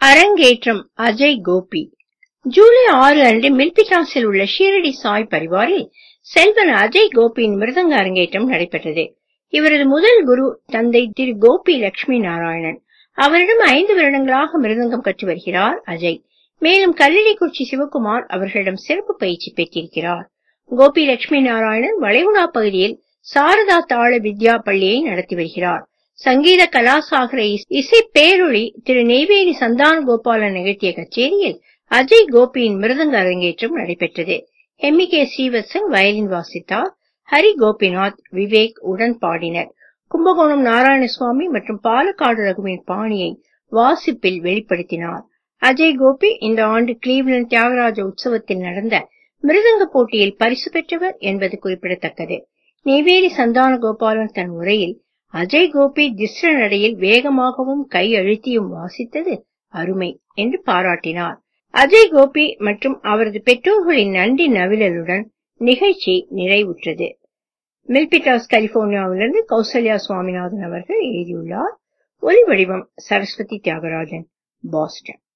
அரங்கேற்றம் அஜய் கோபி ஜூலை ஆறு அன்று மில்பிட்டாஸில் உள்ள ஷீரடி சாய் பரிவாரில் செல்வன் அஜய் கோபியின் மிருதங்க அரங்கேற்றம் நடைபெற்றது இவரது முதல் குரு தந்தை திரு கோபி லட்சுமி நாராயணன் அவரிடம் ஐந்து வருடங்களாக மிருதங்கம் கற்று வருகிறார் அஜய் மேலும் கல்லடிக்குறிச்சி சிவகுமார் அவர்களிடம் சிறப்பு பயிற்சி பெற்றிருக்கிறார் கோபி லட்சுமி நாராயணன் வளைகுடா பகுதியில் சாரதா தாள வித்யா பள்ளியை நடத்தி வருகிறார் சங்கீத கலாசாகர இசை பேரொளி திரு நெய்வேலி சந்தான கோபாலன் நிகழ்த்திய கச்சேரியில் அஜய் கோபியின் மிருதங்க அரங்கேற்றம் நடைபெற்றது எம்மி கே ஸ்ரீவத்சன் வயலின் வாசித்தார் ஹரி கோபிநாத் விவேக் உடன் பாடினர் கும்பகோணம் நாராயணசுவாமி மற்றும் பாலக்காடு ரகுவின் பாணியை வாசிப்பில் வெளிப்படுத்தினார் அஜய் கோபி இந்த ஆண்டு கிளீவ்லண்ட் தியாகராஜ உற்சவத்தில் நடந்த மிருதங்க போட்டியில் பரிசு பெற்றவர் என்பது குறிப்பிடத்தக்கது நெய்வேலி சந்தான கோபாலன் தன் உரையில் அஜய் கோபி திஸ்ர நடையில் வேகமாகவும் கை அழுத்தியும் வாசித்தது அருமை என்று பாராட்டினார் அஜய் கோபி மற்றும் அவரது பெற்றோர்களின் நன்றி நவிழலுடன் நிகழ்ச்சி நிறைவுற்றது மில்பிட்டாஸ் கலிபோர்னியாவிலிருந்து கௌசல்யா சுவாமிநாதன் அவர்கள் எழுதியுள்ளார் ஒலி வடிவம் சரஸ்வதி தியாகராஜன் பாஸ்டன்